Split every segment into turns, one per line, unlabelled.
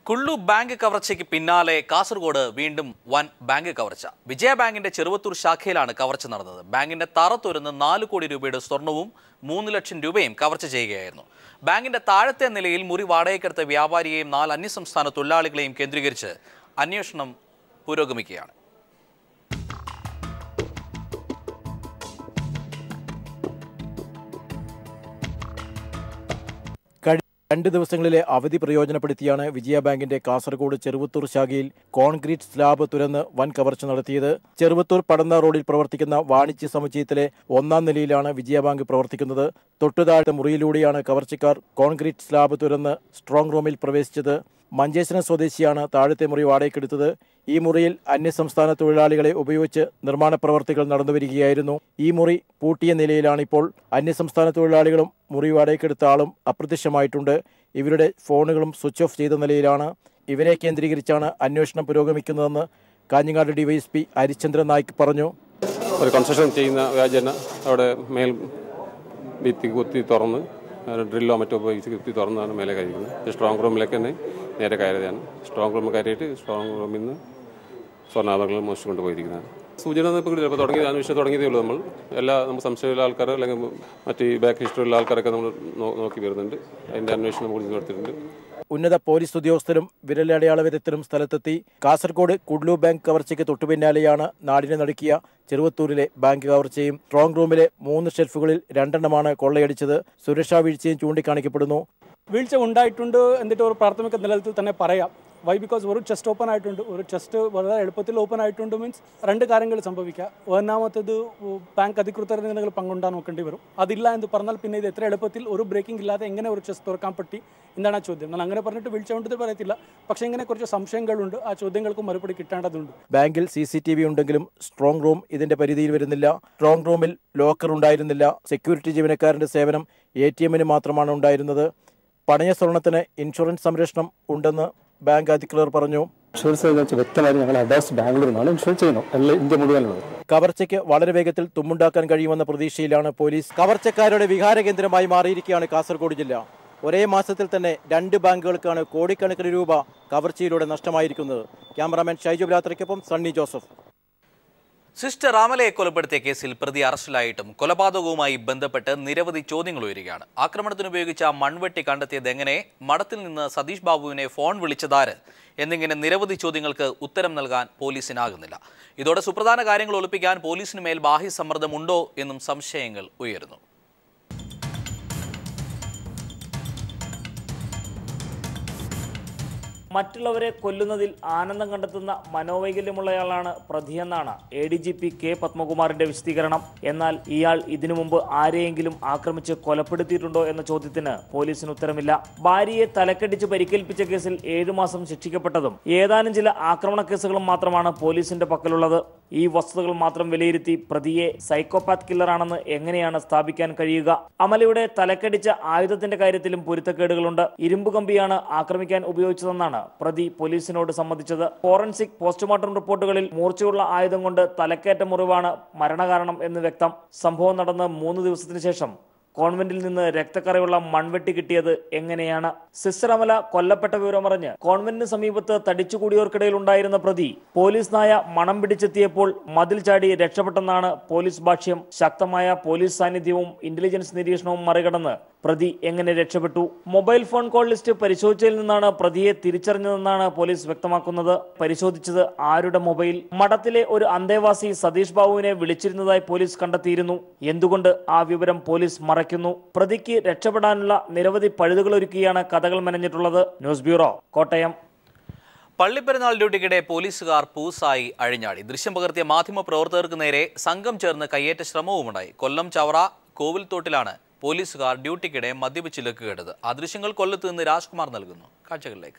കുള്ളു bank കവർച്ചയ്ക്ക് പിന്നാലെ കാസർഗോഡ് വീണ്ടും വൻ ബാങ്ക് കവർച്ച വിജയ ബാങ്കിന്റെ ചെറുവത്തൂർ ശാഖയിലാണ് കവർച്ച നടന്നത് ബാങ്കിന്റെ തറ തുരന്ന് നാല് കോടി രൂപയുടെ സ്വർണവും മൂന്ന് ലക്ഷം രൂപയും കവർച്ച ചെയ്യുകയായിരുന്നു ബാങ്കിന്റെ താഴത്തെ നിലയിൽ മുറി വാടകയ്ക്കെടുത്ത വ്യാപാരിയെയും നാല് അന്യസംസ്ഥാന തൊഴിലാളികളെയും കേന്ദ്രീകരിച്ച് അന്വേഷണം പുരോഗമിക്കുകയാണ്
കഴിഞ്ഞ രണ്ട് ദിവസങ്ങളിലെ അവധി പ്രയോജനപ്പെടുത്തിയാണ് വിജയ ബാങ്കിന്റെ കാസർഗോഡ് ചെറുവത്തൂർ ശാഖയിൽ കോൺക്രീറ്റ് സ്ലാബ് തുരന്ന് വൻ കവർച്ച നടത്തിയത് ചെറുവത്തൂർ പടന്ന റോഡിൽ പ്രവർത്തിക്കുന്ന വാണിജ്യ സമുച്ചയത്തിലെ ഒന്നാം നിലയിലാണ് വിജയ ബാങ്ക് പ്രവർത്തിക്കുന്നത് തൊട്ടുതാഴത്തെ മുറിയിലൂടെയാണ് കവർച്ചക്കാർ കോൺക്രീറ്റ് സ്ലാബ് തുരന്ന് സ്ട്രോങ് റൂമിൽ പ്രവേശിച്ചത് മഞ്ചേശ്വരം സ്വദേശിയാണ് താഴത്തെ മുറി വാടകയ്ക്കെടുത്തത് ഈ മുറിയിൽ അന്യസംസ്ഥാന തൊഴിലാളികളെ ഉപയോഗിച്ച് നിർമ്മാണ പ്രവർത്തികൾ നടന്നുവരികയായിരുന്നു ഈ മുറി പൂട്ടിയ നിലയിലാണ് ഇപ്പോൾ അന്യസംസ്ഥാന തൊഴിലാളികളും മുറി വാടകയ്ക്കെടുത്ത ആളും അപ്രത്യക്ഷമായിട്ടുണ്ട് ഇവരുടെ ഫോണുകളും സ്വിച്ച് ഓഫ് ചെയ്ത നിലയിലാണ് ഇവരെ കേന്ദ്രീകരിച്ചാണ് അന്വേഷണം പുരോഗമിക്കുന്നതെന്ന് കാഞ്ഞങ്ങാട് ഡിവൈഎസ്പി ഹരിചന്ദ്രൻ നായിക് പറഞ്ഞു
ഒരു കൺസ്ട്രക്ഷൻ ചെയ്യുന്ന വ്യാജന അവിടെ മേൽ ഭിത്തി കുത്തി തുറന്ന് ഡ്രില്ലോ മറ്റോ ഉപയോഗിച്ച് കുത്തി തുറന്നാണ് മേലെ കയറിയിരിക്കുന്നത് സ്ട്രോങ് റൂമിലേക്ക് തന്നെ നേരെ കയറിയതാണ് സ്ട്രോങ് റൂമിൽ കയറിയിട്ട് സ്ട്രോങ് റൂമിൽ നിന്ന് സ്വർണ്ണാഭരണങ്ങൾ മോശം കൊണ്ടുപോയിരിക്കുന്നതാണ് സൂചന ഒന്നും ഇപ്പോൾ കിട്ടില്ല ഇപ്പോൾ തുടങ്ങിയത് അന്വേഷണം തുടങ്ങിയതേ ഉള്ളൂ നമ്മൾ എല്ലാ നമുക്ക് സംശയമുള്ള ആൾക്കാർ അല്ലെങ്കിൽ മറ്റ് ബാക്ക് ഹിസ്റ്ററിയുള്ള ആൾക്കാരൊക്കെ നമ്മൾ നോ- നോക്കി വരുന്നുണ്ട് അതിൻ്റെ അന്വേഷണം കൂടി നടത്തിയിട്ടുണ്ട്
ഉന്നത പോലീസ് ഉദ്യോഗസ്ഥരും വിരലടയാള വിദഗ്ധരും സ്ഥലത്തെത്തി കാസർഗോഡ് കുഡ്ലു ബാങ്ക് കവർച്ചയ്ക്ക് തൊട്ടുപിന്നാലെയാണ് നാടിനെ നടുക്കിയ ചെറുവത്തൂരിലെ ബാങ്ക് കവർച്ചയും സ്ട്രോങ് റൂമിലെ മൂന്ന് ഷെൽഫുകളിൽ രണ്ടെണ്ണമാണ് കൊള്ളയടിച്ചത് സുരക്ഷാ വീഴ്ചയും ചൂണ്ടിക്കാണിക്കപ്പെടുന്നു
വീഴ്ച ഉണ്ടായിട്ടുണ്ട് എന്നിട്ട് ഒരു പ്രാഥമിക നിലത്തിൽ തന്നെ പറയാം വൈ ബിക്കോസ് ഒരു ചെസ്റ്റ് ഓപ്പൺ ആയിട്ടുണ്ട് ഒരു ചെസ്റ്റ് വളരെ എളുപ്പത്തിൽ ഓപ്പൺ ആയിട്ടുണ്ട് മീൻസ് രണ്ട് കാര്യങ്ങൾ സംഭവിക്കുക ഒന്നാമത്തത് ബാങ്ക് അധികൃതരുടെ എന്തെങ്കിലും പങ്കുണ്ടാൻ നോക്കേണ്ടി വരും അതില്ല എന്ന് പറഞ്ഞാൽ പിന്നെ ഇത് എത്ര എളുപ്പത്തിൽ ഒരു ബ്രേക്കിംഗ് ഇല്ലാതെ എങ്ങനെ ഒരു ചെസ്റ്റ് തുറക്കാൻ പറ്റി എന്താണ് ആ ചോദ്യം ഞാൻ അങ്ങനെ പറഞ്ഞിട്ട് വീഴ്ച ഉണ്ടെന്ന് പറയത്തില്ല പക്ഷേ ഇങ്ങനെ കുറച്ച് സംശയങ്ങളുണ്ട് ആ ചോദ്യങ്ങൾക്ക് മറുപടി കിട്ടേണ്ടതുണ്ട്
ബാങ്കിൽ സി സി ടി വി ഉണ്ടെങ്കിലും സ്ട്രോങ് റൂം ഇതിന്റെ പരിധിയിൽ വരുന്നില്ല സ്ട്രോങ് റൂമിൽ ലോക്കർ ഉണ്ടായിരുന്നില്ല സെക്യൂരിറ്റി ജീവനക്കാരന്റെ സേവനം എ ടി എമ്മിന് മാത്രമാണ് ഉണ്ടായിരുന്നത് പണയ സ്വർണത്തിന് ഇൻഷുറൻസ് സംരക്ഷണം ഉണ്ടെന്ന് ബാങ്ക് അധികൃതർ പറഞ്ഞു
ഇൻഷുറൻസ് എന്ന് വെച്ചാൽ വ്യക്തമായിട്ട് ഞങ്ങൾ അഡാസ് ബാംഗ്ലൂരിൽ നിന്നാണ് ഇൻഷുറൻസ് ചെയ്യുന്നത് എല്ലാ ഇന്ത്യ മുഴുവനുള്ളത്
കവർച്ചയ്ക്ക് വളരെ വേഗത്തിൽ തുമ്മുണ്ടാക്കാൻ കഴിയുമെന്ന പ്രതീക്ഷയിലാണ് പോലീസ് കവർച്ചക്കാരുടെ വിഹാര കേന്ദ്രമായി മാറിയിരിക്കുകയാണ് കാസർഗോഡ് ജില്ല ഒരേ മാസത്തിൽ തന്നെ രണ്ട് ബാങ്കുകൾക്കാണ് കോടിക്കണക്കിന് രൂപ കവർച്ചയിലൂടെ നഷ്ടമായിരിക്കുന്നത് ക്യാമറാമാൻ ഷൈജു ബ്രാത്രയ്ക്കൊപ്പം സണ്ണി ജോസഫ്
സിസ്റ്റർ രാമലയെ കൊലപ്പെടുത്തിയ കേസിൽ പ്രതി അറസ്റ്റിലായിട്ടും കൊലപാതകവുമായി ബന്ധപ്പെട്ട് നിരവധി ചോദ്യങ്ങൾ ഉയരുകയാണ് ആക്രമണത്തിന് ഉപയോഗിച്ച മൺവെട്ടി കണ്ടെത്തിയത് എങ്ങനെ മഠത്തിൽ നിന്ന് സതീഷ് ബാബുവിനെ ഫോൺ വിളിച്ചതാര് എന്നിങ്ങനെ നിരവധി ചോദ്യങ്ങൾക്ക് ഉത്തരം നൽകാൻ പോലീസിനാകുന്നില്ല ഇതോടെ സുപ്രധാന കാര്യങ്ങൾ ഒളിപ്പിക്കാൻ പോലീസിന് മേൽ ബാഹ്യ സമ്മർദ്ദമുണ്ടോ എന്നും സംശയങ്ങൾ ഉയരുന്നു
മറ്റുള്ളവരെ കൊല്ലുന്നതിൽ ആനന്ദം കണ്ടെത്തുന്ന മനോവൈകല്യമുള്ളയാളാണ് പ്രതിയെന്നാണ് A D G P K പത്മകുമാറിന്റെ വിശദീകരണം എന്നാൽ ഇയാൾ ഇതിനു മുമ്പ് ആരെയെങ്കിലും ആക്രമിച്ച് കൊലപ്പെടുത്തിയിട്ടുണ്ടോ എന്ന ചോദ്യത്തിന് പോലീസിന് ഉത്തരമില്ല ഭാര്യയെ തലക്കടിച്ച് പരിക്കേൽപ്പിച്ച കേസിൽ ഏഴുമാസം ശിക്ഷിക്കപ്പെട്ടതും ഏതാനും ചില ആക്രമണ കേസുകളും മാത്രമാണ് പോലീസിന്റെ പക്കലുള്ളത് ഈ വസ്തുതകൾ മാത്രം വിലയിരുത്തി പ്രതിയെ സൈക്കോപാത്ത് കില്ലറാണെന്ന് എങ്ങനെയാണ് സ്ഥാപിക്കാൻ കഴിയുക അമലയുടെ തലക്കടിച്ച ആയുധത്തിന്റെ കാര്യത്തിലും പൊരുത്തക്കേടുകളുണ്ട് ഇരുമ്പ് കമ്പിയാണ് ആക്രമിക്കാൻ ഉപയോഗിച്ചതെന്നാണ് പ്രതി പോലീസിനോട് സമ്മതിച്ചത് ഫോറൻസിക് പോസ്റ്റ്മോർട്ടം റിപ്പോർട്ടുകളിൽ മൂർച്ചയുള്ള ആയുധം കൊണ്ട് തലക്കേറ്റ മുറിവാണ് മരണകാരണം എന്ന് വ്യക്തം സംഭവം നടന്ന് മൂന്ന് ദിവസത്തിന് ശേഷം കോൺവെന്റിൽ നിന്ന് രക്തക്കറയുള്ള മൺവെട്ടി കിട്ടിയത് എങ്ങനെയാണ് സിസ്റ്റർ അമല കൊല്ലപ്പെട്ട വിവരമറിഞ്ഞ് കോൺവെന്റിന് സമീപത്ത് തടിച്ചുകൂടിയവർക്കിടയിൽ ഉണ്ടായിരുന്ന പ്രതി പോലീസ് നായ മണം പിടിച്ചെത്തിയപ്പോൾ മതിൽ ചാടി രക്ഷപ്പെട്ടെന്നാണ് പോലീസ് ഭാഷ്യം ശക്തമായ പോലീസ് സാന്നിധ്യവും ഇന്റലിജൻസ് നിരീക്ഷണവും മറികടന്ന് പ്രതി എങ്ങനെ രക്ഷപ്പെട്ടു മൊബൈൽ ഫോൺ കോൾ ലിസ്റ്റ് പരിശോധിച്ചതിൽ നിന്നാണ് പ്രതിയെ തിരിച്ചറിഞ്ഞതെന്നാണ് പോലീസ് വ്യക്തമാക്കുന്നത് പരിശോധിച്ചത് ആരുടെ മൊബൈൽ മഠത്തിലെ ഒരു അന്തേവാസി സതീഷ് ബാബുവിനെ വിളിച്ചിരുന്നതായി പോലീസ് കണ്ടെത്തിയിരുന്നു എന്തുകൊണ്ട് ആ വിവരം പോലീസ് മറയ്ക്കുന്നു പ്രതിക്ക് രക്ഷപ്പെടാനുള്ള നിരവധി പഴുതുകളൊരുക്കിയാണ് കഥകൾ മെനഞ്ഞിട്ടുള്ളത് ന്യൂസ് ബ്യൂറോ കോട്ടയം
പള്ളിപ്പെരുന്നാൾ ഡ്യൂട്ടിക്കിടെ പോലീസുകാർ പൂസായി അഴിഞ്ഞാടി ദൃശ്യം പകർത്തിയ മാധ്യമ പ്രവർത്തകർക്ക് നേരെ സംഘം ചേർന്ന് കയ്യേറ്റ ശ്രമവുമുണ്ടായി കൊല്ലം ചവറ കോവിൽത്തോട്ടിലാണ് പോലീസുകാർ ഡ്യൂട്ടിക്കിടെ മദ്യപിച്ച് ലക്കുകെട്ടത് ആ ദൃശ്യങ്ങൾ കൊല്ലത്ത് നിന്ന് രാജ്കുമാർ നൽകുന്നു കാഴ്ചകളിലേക്ക്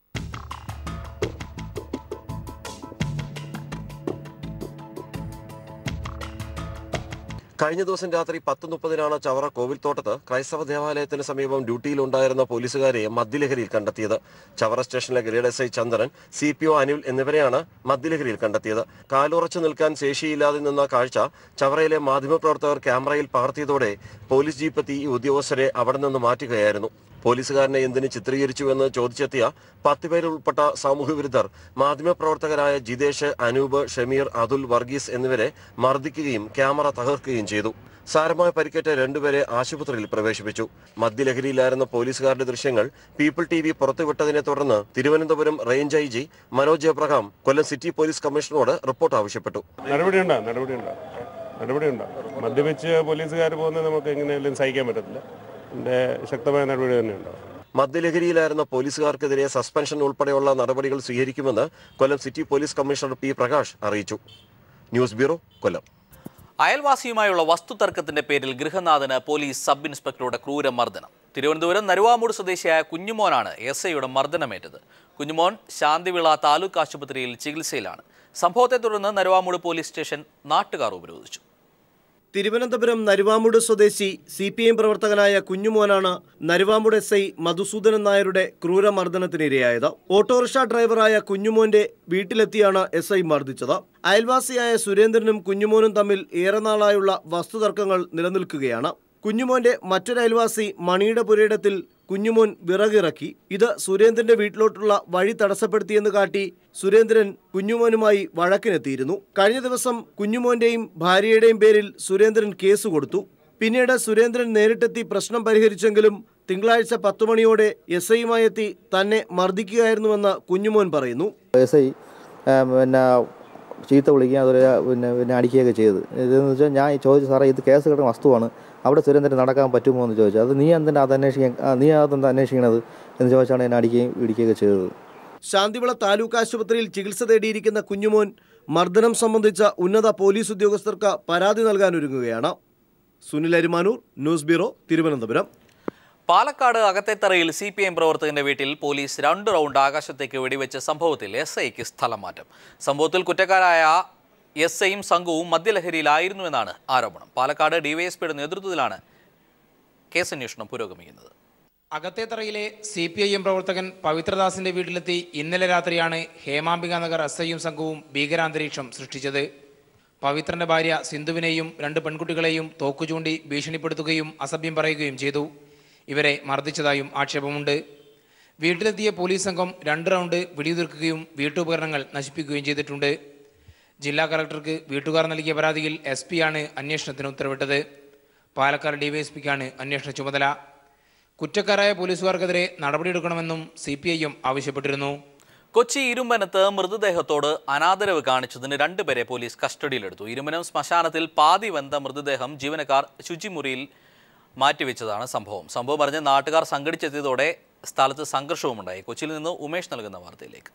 കഴിഞ്ഞ ദിവസം രാത്രി പത്ത് മുപ്പതിനാണ് ചവറ കോവിൽത്തോട്ടത്ത് ക്രൈസ്തവ ദേവാലയത്തിന് സമീപം ഡ്യൂട്ടിയിലുണ്ടായിരുന്ന പോലീസുകാരെ മദ്യലഹരിയിൽ കണ്ടെത്തിയത് ചവറ സ്റ്റേഷനിലെ grade S I Chandran C P O Anil എന്നിവരെയാണ് മദ്യലഹരിയിൽ കണ്ടെത്തിയത് കാലുറച്ചു നിൽക്കാൻ ശേഷിയില്ലാതെ നിന്ന കാഴ്ച ചവറയിലെ മാധ്യമപ്രവർത്തകർ ക്യാമറയിൽ പകർത്തിയതോടെ പോലീസ് ജീപ്പെത്തി ഈ ഉദ്യോഗസ്ഥരെ അവിടെ നിന്ന് മാറ്റുകയായിരുന്നു പോലീസുകാരനെ എന്തിന് ചിത്രീകരിച്ചുവെന്ന് ചോദിച്ചെത്തിയ പത്ത് പേരുൾപ്പെട്ട സാമൂഹ്യ വിരുദ്ധർ മാധ്യമപ്രവർത്തകരായ ജിതേഷ് അനൂപ് ഷമീർ അതുൽ വർഗീസ് എന്നിവരെ മർദ്ദിക്കുകയും ക്യാമറ തകർക്കുകയും ചെയ്തു സാരമായ പരിക്കേറ്റ രണ്ടുപേരെ ആശുപത്രിയിൽ പ്രവേശിപ്പിച്ചു മദ്യലഹരിയിലായിരുന്ന പോലീസുകാരുടെ ദൃശ്യങ്ങൾ പീപ്പിൾ ടി വി പുറത്തുവിട്ടതിനെ തുടർന്ന് Thiruvananthapuram range I G Manoj Abraham Kollam city police കമ്മീഷണറോട് റിപ്പോർട്ട് ആവശ്യപ്പെട്ടു
നടപടിയുണ്ടോ നടപടിയുണ്ടോ നടപടിയുണ്ടോ മദ്യപിച്ച് പോലീസുകാർ പോകുന്നത് നമുക്ക് എങ്ങനെയാലും സഹിക്കാൻ പറ്റത്തില്ല അതിൻ്റെ ശക്തമായ നടപടി തന്നെയുണ്ടോ
മദ്യലഹരിയിലായിരുന്ന പോലീസുകാർക്കെതിരെ സസ്പെൻഷൻ ഉൾപ്പെടെയുള്ള നടപടികൾ സ്വീകരിക്കുമെന്ന് Kollam city police commissioner P Prakash അറിയിച്ചു ന്യൂസ് ബ്യൂറോ കൊല്ലം
അയൽവാസിയുമായുള്ള വസ്തുതർക്കത്തിന്റെ പേരിൽ ഗൃഹനാഥന് പോലീസ് സബ് ഇൻസ്പെക്ടറുടെ ക്രൂരമർദ്ദനം തിരുവനന്തപുരം നരുവാമൂട് സ്വദേശിയായ കുഞ്ഞുമോനാണ് എസ് ഐയുടെ മർദ്ദനമേറ്റത് കുഞ്ഞുമോൻ ശാന്തിവിള താലൂക്ക് ആശുപത്രിയിൽ ചികിത്സയിലാണ് സംഭവത്തെ തുടർന്ന് നരുവാമൂട് പോലീസ് സ്റ്റേഷൻ നാട്ടുകാർ ഉപരോധിച്ചു
തിരുവനന്തപുരം നരുവാമുട് സ്വദേശി സി പി എം പ്രവർത്തകനായ കുഞ്ഞുമോനാണ് നരുവാമുട് എസ് ഐ മധുസൂദനൻ നായരുടെ ക്രൂരമർദ്ദനത്തിനിരയായത് ഓട്ടോറിക്ഷ ഡ്രൈവറായ കുഞ്ഞുമോന്റെ വീട്ടിലെത്തിയാണ് എസ് ഐ മർദ്ദിച്ചത് അയൽവാസിയായ സുരേന്ദ്രനും കുഞ്ഞുമോനും തമ്മിൽ ഏറെ നാളായുള്ള വസ്തുതർക്കങ്ങൾ നിലനിൽക്കുകയാണ് കുഞ്ഞുമോന്റെ മറ്റൊരു അയൽവാസി മണിയുടെ പുരയിടത്തിൽ കുഞ്ഞുമോൻ വിറകിറക്കി ഇത് സുരേന്ദ്രന്റെ വീട്ടിലോട്ടുള്ള വഴി തടസ്സപ്പെടുത്തിയെന്ന് കാട്ടി സുരേന്ദ്രൻ കുഞ്ഞുമോനുമായി വഴക്കിനെത്തിയിരുന്നു കഴിഞ്ഞ ദിവസം കുഞ്ഞുമോന്റെയും ഭാര്യയുടെയും പേരിൽ സുരേന്ദ്രൻ കേസ് കൊടുത്തു പിന്നീട് സുരേന്ദ്രൻ നേരിട്ടെത്തി പ്രശ്നം പരിഹരിച്ചെങ്കിലും തിങ്കളാഴ്ച പത്തു മണിയോടെ എസ് ഐയുമായി എത്തി തന്നെ മർദ്ദിക്കുകയായിരുന്നുവെന്ന് കുഞ്ഞുമോൻ പറയുന്നു
എസ് ഐ പിന്നെ ചീത്ത വിളിക്കുകയും അതുപോലെ പിന്നെ പിന്നെ അടിക്കുകയൊക്കെ ചെയ്തത് ഇതെന്ന് വെച്ചാൽ ഞാൻ ചോദിച്ചു സാറേ ഇത് കേസ് കിട്ടുന്ന വസ്തുവാണ് അവിടെ സുരേന്ദ്രൻ നടക്കാൻ പറ്റുമോ എന്ന് ചോദിച്ചു അത് നീ എന്തിനാ അത് അന്വേഷിക്കാൻ ആ, നീ അതെന്താ അന്വേഷിക്കണത് എന്ന് ചോദിച്ചാണ് എന്നെ അടിക്കുകയും ഇടിക്കുകയൊക്കെ ചെയ്തത്
ശാന്തിവിള താലൂക്ക് ആശുപത്രിയിൽ ചികിത്സ തേടിയിരിക്കുന്ന കുഞ്ഞുമോൻ മർദ്ദനം സംബന്ധിച്ച ഉന്നത പോലീസ് ഉദ്യോഗസ്ഥർക്ക് പരാതി നൽകാനൊരുങ്ങുകയാണ് സുനിൽ അരിമാനൂർ ന്യൂസ് ബ്യൂറോ തിരുവനന്തപുരം
പാലക്കാട് അകത്തേത്തറയിൽ സി പി എം പ്രവർത്തകന്റെ വീട്ടിൽ പോലീസ് രണ്ട് റൗണ്ട് ആകാശത്തേക്ക് വെടിവെച്ച സംഭവത്തിൽ എസ് ഐക്ക് സ്ഥലം മാറ്റം സംഭവത്തിൽ കുറ്റക്കാരായ എസ് ഐയും സംഘവും മദ്യലഹരിയിലായിരുന്നുവെന്നാണ് ആരോപണം പാലക്കാട് ഡിവൈഎസ്പിയുടെ നേതൃത്വത്തിലാണ് കേസന്വേഷണം പുരോഗമിക്കുന്നത്
അകത്തേത്തറയിലെ സി പി ഐ എം പ്രവർത്തകൻ പവിത്രദാസിന്റെ വീട്ടിലെത്തി ഇന്നലെ രാത്രിയാണ് ഹേമാംബിക നഗർ എസ് ഐയും സംഘവും ഭീകരാന്തരീക്ഷം സൃഷ്ടിച്ചത് പവിത്രന്റെ ഭാര്യ സിന്ധുവിനെയും രണ്ട് പെൺകുട്ടികളെയും തോക്കുചൂണ്ടി ഭീഷണിപ്പെടുത്തുകയും അസഭ്യം പറയുകയും ചെയ്തു ഇവരെ മർദ്ദിച്ചതായും ആക്ഷേപമുണ്ട് വീട്ടിലെത്തിയ പോലീസ് സംഘം രണ്ട് റൗണ്ട് വെടിയുതിർക്കുകയും വീട്ടുപകരണങ്ങൾ നശിപ്പിക്കുകയും ചെയ്തിട്ടുണ്ട് ജില്ലാ കളക്ടർക്ക് വീട്ടുകാർ നൽകിയ പരാതിയിൽ എസ് പിയാണ് അന്വേഷണത്തിന് ഉത്തരവിട്ടത് പാലക്കാട് ഡിവൈഎസ്പിക്കാണ് അന്വേഷണ ചുമതല കുറ്റക്കാരായ പോലീസുകാർക്കെതിരെ നടപടിയെടുക്കണമെന്നും സി പി ഐ എം ആവശ്യപ്പെട്ടിരുന്നു
കൊച്ചി ഇരുമ്പനത്ത് മൃതദേഹത്തോട് അനാദരവ് കാണിച്ചതിന് രണ്ടുപേരെ പോലീസ് കസ്റ്റഡിയിലെടുത്തു ഇരുമ്പനം ശ്മശാനത്തിൽ പാതി വെന്ത മൃതദേഹം ജീവനക്കാർ ശുചിമുറിയിൽ മാറ്റിവെച്ചതാണ് സംഭവം സംഭവം അറിഞ്ഞ് നാട്ടുകാർ സംഘടിച്ചെത്തിയതോടെ സ്ഥലത്ത് സംഘർഷവുമുണ്ടായി കൊച്ചിയിൽ നിന്ന് ഉമേഷ് നൽകുന്ന വാർത്തയിലേക്ക്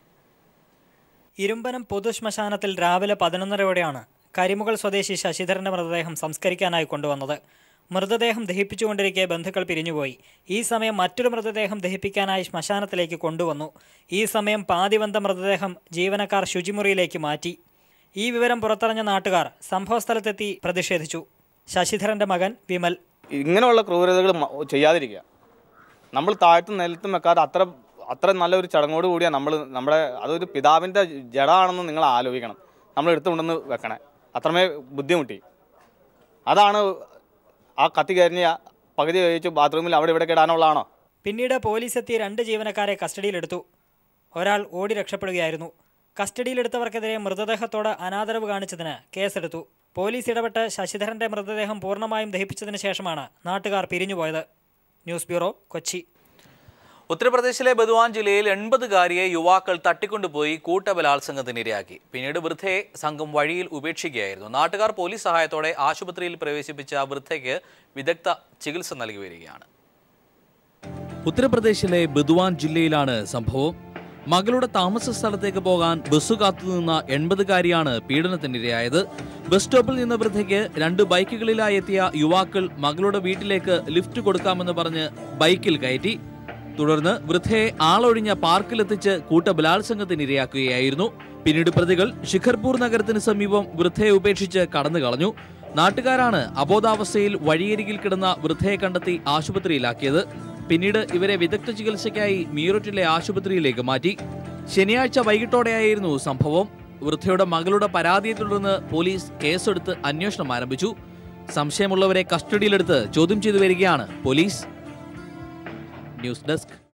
ഇരുമ്പനം പൊതുശ്മശാനത്തിൽ രാവിലെ പതിനൊന്നരയോടെയാണ് കരിമുകൾ സ്വദേശി ശശിധരന്റെ മൃതദേഹം സംസ്കരിക്കാനായി കൊണ്ടുവന്നത് മൃതദേഹം ദഹിപ്പിച്ചുകൊണ്ടിരിക്കെ ബന്ധുക്കൾ പിരിഞ്ഞുപോയി ഈ സമയം മറ്റൊരു മൃതദേഹം ദഹിപ്പിക്കാനായി ശ്മശാനത്തിലേക്ക് കൊണ്ടുവന്നു ഈ സമയം പാതിവന്ത മൃതദേഹം ജീവനക്കാർ ശുചിമുറിയിലേക്ക് മാറ്റി ഈ വിവരം പുറത്തറിഞ്ഞ നാട്ടുകാർ സംഭവസ്ഥലത്തെത്തി പ്രതിഷേധിച്ചു ശശിധരന്റെ മകൻ വിമൽ
ഇങ്ങനെയുള്ള ക്രൂരതകൾ മ- ചെയ്യാതിരിക്കുക നമ്മൾ താഴ്ത്തും നിലത്തും വെക്കാതെ അത്ര അത്ര നല്ലൊരു ചടങ്ങോട് കൂടിയാണ് നമ്മൾ നമ്മുടെ അതൊരു പിതാവിൻ്റെ ജഡമാണെന്ന് നിങ്ങൾ ആലോചിക്കണം നമ്മൾ എടുത്തുകൊണ്ടെന്ന് വെക്കണേ അത്രമേ ബുദ്ധിമുട്ടി അതാണ് ആ കത്തി കരിഞ്ഞ പകുതി കഴിച്ച് ബാത്റൂമിൽ അവിടെ ഇവിടെ ഇടാനുള്ളതാണോ
പിന്നീട് പോലീസ് എത്തി രണ്ട് ജീവനക്കാരെ കസ്റ്റഡിയിലെടുത്തു ഒരാൾ ഓടി രക്ഷപ്പെടുകയായിരുന്നു കസ്റ്റഡിയിലെടുത്തവർക്കെതിരെ മൃതദേഹത്തോട് അനാദരവ് കാണിച്ചതിന് കേസെടുത്തു പോലീസ് ഇടപെട്ട് ശശിധരന്റെ മൃതദേഹം പൂർണ്ണമായും ദഹിപ്പിച്ചതിന് ശേഷമാണ് നാട്ടുകാർ പിരിഞ്ഞുപോയത് ന്യൂസ് ബ്യൂറോ കൊച്ചി
ഉത്തർപ്രദേശിലെ ബദ്വാൻ ജില്ലയിൽ എൺപതുകാരിയെ യുവാക്കൾ തട്ടിക്കൊണ്ടുപോയി കൂട്ടബലാത്സംഗത്തിന് ഇരയാക്കി പിന്നീട് വൃദ്ധയെ സംഘം വഴിയിൽ ഉപേക്ഷിക്കുകയായിരുന്നു നാട്ടുകാർ പോലീസ് സഹായത്തോടെ ആശുപത്രിയിൽ പ്രവേശിപ്പിച്ച വൃദ്ധയ്ക്ക് വിദഗ്ധ ചികിത്സ നൽകി വരികയാണ് ഉത്തർപ്രദേശിലെ ബദ്വാൻ ജില്ലയിലാണ് സംഭവം മകളുടെ താമസ സ്ഥലത്തേക്ക് പോകാൻ ബസ് കാത്തുനിന്ന എൺപതുകാരിയാണ് പീഡനത്തിനിരയായത് ബസ് സ്റ്റോപ്പിൽ നിന്ന വൃദ്ധയ്ക്ക് രണ്ട് ബൈക്കുകളിലായി എത്തിയ യുവാക്കൾ മകളുടെ വീട്ടിലേക്ക് ലിഫ്റ്റ് കൊടുക്കാമെന്ന് പറഞ്ഞ് ബൈക്കിൽ കയറ്റി തുടർന്ന് വൃദ്ധയെ ആളൊഴിഞ്ഞ പാർക്കിലെത്തിച്ച് കൂട്ടബലാത്സംഗത്തിന് ഇരയാക്കുകയായിരുന്നു പിന്നീട് പ്രതികൾ ശിഖർപൂർ നഗരത്തിന് സമീപം വൃദ്ധയെ ഉപേക്ഷിച്ച് കടന്നു കളഞ്ഞു നാട്ടുകാരാണ് അബോധാവസ്ഥയിൽ വഴിയരികിൽ കിടന്ന വൃദ്ധയെ കണ്ടെത്തി ആശുപത്രിയിലാക്കിയത് പിന്നീട് ഇവരെ വിദഗ്ധ ചികിത്സയ്ക്കായി മീററ്റിലെ ആശുപത്രിയിലേക്ക് മാറ്റി ശനിയാഴ്ച വൈകിട്ടോടെയായിരുന്നു സംഭവം വൃദ്ധയുടെ മകളുടെ പരാതിയെ തുടർന്ന് പോലീസ് കേസെടുത്ത് അന്വേഷണം ആരംഭിച്ചു സംശയമുള്ളവരെ കസ്റ്റഡിയിലെടുത്ത് ചോദ്യം ചെയ്തു വരികയാണ് പോലീസ്
ന്യൂസ് ഡെസ്ക്